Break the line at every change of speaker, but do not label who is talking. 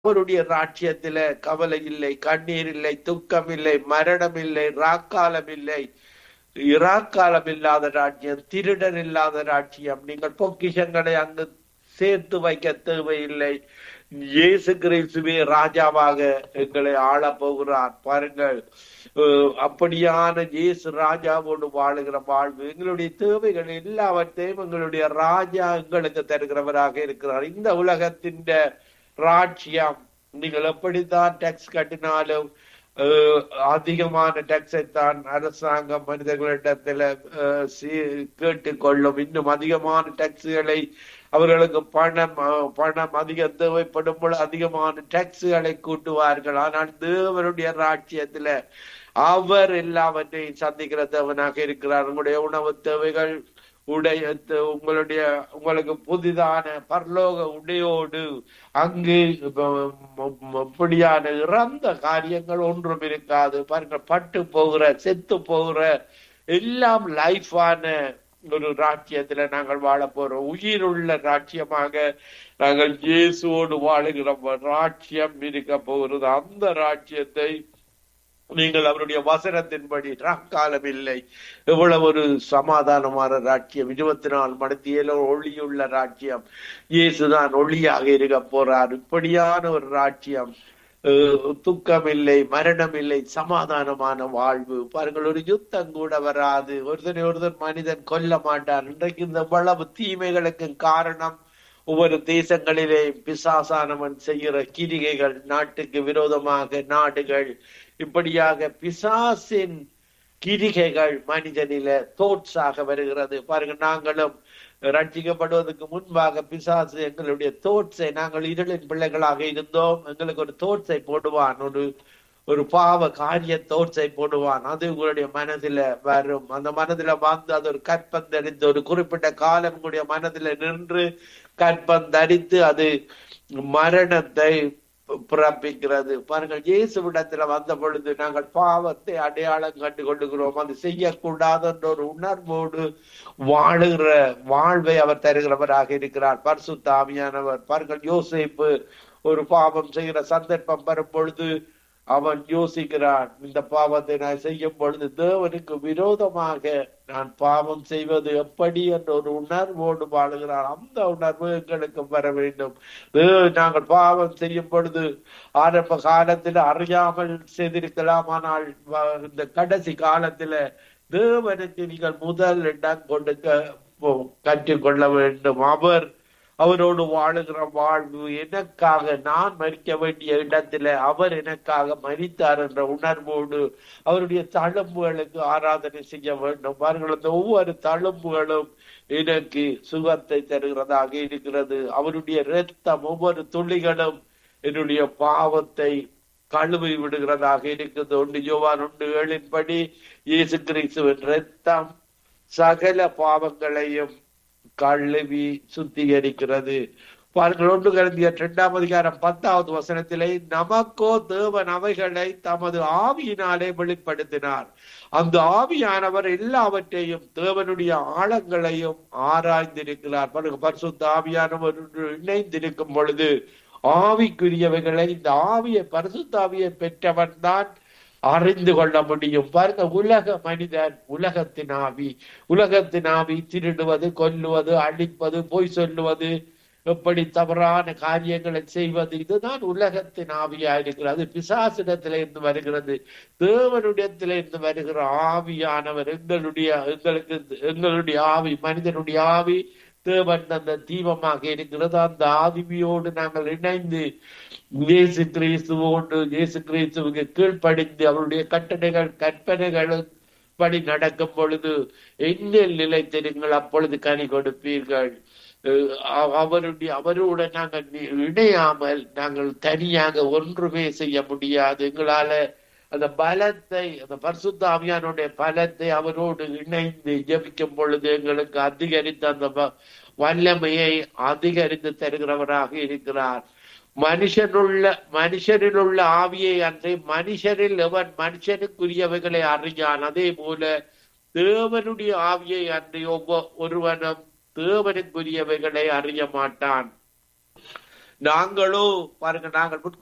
அவருடைய ராட்சியத்தில கவலை இல்லை கண்ணீர் இல்லை துக்கம் இல்லை மரணம் இல்லை ராக்காலம் இல்லை இராக்காலம் இல்லாத ராட்சியம் திருடன் இல்லாத ராட்சியம் நீங்கள் பொக்கிஷங்களை அங்கு சேர்த்து வைக்க தேவையில்லை இயேசு கிறிஸ்துவே ராஜாவாக எங்களை ஆள போகிறார் பாருங்கள் அஹ் அப்படியான இயேசு ராஜாவோடு வாழுகிற வாழ்வு எங்களுடைய தேவைகள் எல்லாவற்றையும் எங்களுடைய ராஜா எங்களுக்கு தருகிறவராக இருக்கிறார் இந்த உலகத்தின் ராட்சியம் நீங்கள் எப்படித்தான் டேக்ஸ் கட்டினாலும் அஹ், அதிகமான டேக்ஸை தான் அரசாங்கம் மனிதர்களிடத்துல அஹ், சீ- கேட்டுக்கொள்ளும் இன்னும் அதிகமான டேக்ஸுகளை அவர்களுக்கு பணம் அஹ், பணம் அதிகம் தேவைப்படும் பொழுது அதிகமான டேக்ஸுகளை கூட்டுவார்கள் ஆனால் தேவனுடைய ராட்சியத்துல அவர் எல்லாவற்றையும் சந்திக்கிற தேவனாக இருக்கிறார் உங்களுடைய உணவு தேவைகள் உடைய த- உங்களுடைய உங்களுக்கு புதிதான பரலோக உடையோடு அங்கு இப்ப ம- ம- இப்படியான இறந்த காரியங்கள் ஒன்றும் இருக்காது பாருங்க பட்டு போகிற செத்து போகிற எல்லாம் லைஃபான ஒரு ராட்சியத்துல நாங்கள் வாழ போறோம் உயிருள்ள ராட்சியமாக நாங்கள் இயேசுவோடு வாழுகிற ராட்சியம் இருக்க போகிறது அந்த ராட்சியத்தை நீங்கள் அவருடைய வசனத்தின்படி ராக்காலம் இல்லை எவ்வளவு ஒரு சமாதானமான ராட்சியம் இருபத்தி நாலு மணித்தியில ஒளியுள்ள ராட்சியம் இயேசுதான் ஒளியாக இருக்க போறார் இப்படியான ஒரு ராட்சியம் அஹ், துக்கம் இல்லை மரணம் இல்லை சமாதானமான வாழ்வு பாருங்கள் ஒரு யுத்தம் கூட வராது ஒருத்தனை ஒருத்தர் மனிதன் கொல்ல மாட்டான் இன்றைக்கு இந்த இவ்வளவு தீமைகளுக்கு காரணம் ஒவ்வொரு தேசங்களிலே பிசாசானவன் செய்கிற கிரிகைகள் நாட்டுக்கு விரோதமாக நாடுகள் இப்படியாக பிசாசின் கிரிகைகள் மனிதனில தோட்ஸாக வருகிறது பாருங்க நாங்களும் ரட்சிக்கப்படுவதற்கு முன்பாக பிசாசு எங்களுடைய தோட்ஸை நாங்கள் இருளின் பிள்ளைகளாக இருந்தோம் எங்களுக்கு ஒரு தோட்ஸை போடுவான் ஒரு ஒரு பாவ காரிய தோட்ஸை போடுவான் அது உங்களுடைய மனதில வரும் அந்த மனதில வந்து அது ஒரு கற்பந்தரித்து ஒரு குறிப்பிட்ட காலம் உங்களுடைய மனதில நின்று கற்பந்தரித்து அது மரணத்தை பிறப்பிக்கிறது பாருங்கள் இயேசுவிடத்துல வந்த பொழுது நாங்கள் பாவத்தை அடையாளம் கண்டு கொள்ளுகிறோம் அது செய்யக்கூடாது என்ற ஒரு உணர்வோடு வாழுகிற வாழ்வை அவர் தருகிறவராக இருக்கிறார் பரிசுத்த ஆவியானவர் பாருங்கள் யோசிப்பு ஒரு பாவம் செய்கிற சந்தர்ப்பம் வரும் பொழுது அவன் யோசிக்கிறான் இந்த பாவத்தை நான் செய்யும் பொழுது தேவனுக்கு விரோதமாக நான் பாவம் செய்வது எப்படி என்ற ஒரு உணர்வோடு வாழுகிறான் அந்த உணர்வு எங்களுக்கு வர வேண்டும் தே- நாங்கள் பாவம் செய்யும் பொழுது ஆரம்ப காலத்தில் அறியாமல் செய்திருக்கலாம் ஆனால் வ- இந்த கடைசி காலத்துல தேவனுக்கு நீங்கள் முதல் இடம் கொடுக்க போ- கற்றுக்கொள்ள வேண்டும் அவர் அவரோடு வாழுகிற வாழ்வு எனக்காக நான் மறிக்க வேண்டிய இடத்துல அவர் எனக்காக மறித்தார் என்ற உணர்வோடு அவருடைய தழும்புகளுக்கு ஆராதனை செய்ய வேண்டும் பாருங்கள் அந்த ஒவ்வொரு தழும்புகளும் எனக்கு சுகத்தை தருகிறதாக இருக்கிறது அவருடைய இரத்தம் ஒவ்வொரு துளிகளும் என்னுடைய பாவத்தை கழுவி விடுகிறதாக இருக்குது ஒன்று யோவான் ஒன்று ஏழின்படி இயேசு கிறிஸ்துவின் இரத்தம் சகல பாவங்களையும் கழுவி சுத்திகரிக்கிறது பாருங்கள் ஒன்று கருந்திய இரண்டாம் அதிகாரம் பத்தாவது வசனத்திலே நமக்கோ தேவன் அவைகளை தமது ஆவியினாலே வெளிப்படுத்தினார் அந்த ஆவியானவர் எல்லாவற்றையும் தேவனுடைய ஆழங்களையும் ஆராய்ந்திருக்கிறார் பாருங்க பரிசுத்த ஆவியானவர் ஒன்று இணைந்திருக்கும் பொழுது ஆவிக்குரியவைகளை இந்த ஆவியை பரிசுத்த ஆவியை பெற்றவன் தான் அறிந்து கொள்ள முடியும் பாருங்க உலக மனிதன் உலகத்தின் ஆவி உலகத்தின் ஆவி திருடுவது கொல்லுவது அழிப்பது பொய் சொல்லுவது எப்படி தவறான காரியங்களை செய்வது இதுதான் உலகத்தின் ஆவியா இருக்கிறது அது பிசாசிடத்தில இருந்து வருகிறது தேவனுடையத்தில இருந்து வருகிற ஆவியானவர் எங்களுடைய எங்களுக்கு எங்களுடைய ஆவி மனிதனுடைய ஆவி தேவன் அந்த தீபமாக இருக்கிறது அந்த ஆவியோடு நாங்கள் இணைந்து இயேசு கிறிஸ்துவோடு இயேசு கிறிஸ்துவுக்கு கீழ்ப்படிந்து அவருடைய கட்டளைகள் கற்பனைகள் படி நடக்கும் பொழுது என்னில் நிலைத்திருங்கள் அப்பொழுது கனி கொடுப்பீர்கள் அஹ் அவ- அவருடைய அவரோட நாங்கள் நி- இணையாமல் நாங்கள் தனியாக ஒன்றுமே செய்ய முடியாது எங்களால அந்த பலத்தை அந்த பரிசுத்த ஆவியானுடைய பலத்தை அவரோடு இணைந்து ஜெபிக்கும் பொழுது எங்களுக்கு அதிகரித்த அந்த வ- வல்லமையை அதிகரித்து தருகிறவராக இருக்கிறார் மனுஷனுள்ள மனுஷரில் உள்ள ஆவியை அன்றி மனுஷரில் எவன் மனுஷனுக்குரியவைகளை அறியான் அதே போல தேவனுடைய ஆவியை அன்றி ஒவ்வொரு ஒருவனும் தேவனுக்குரியவைகளை அறிய மாட்டான் நாங்களோ பாருங்க நாங்கள்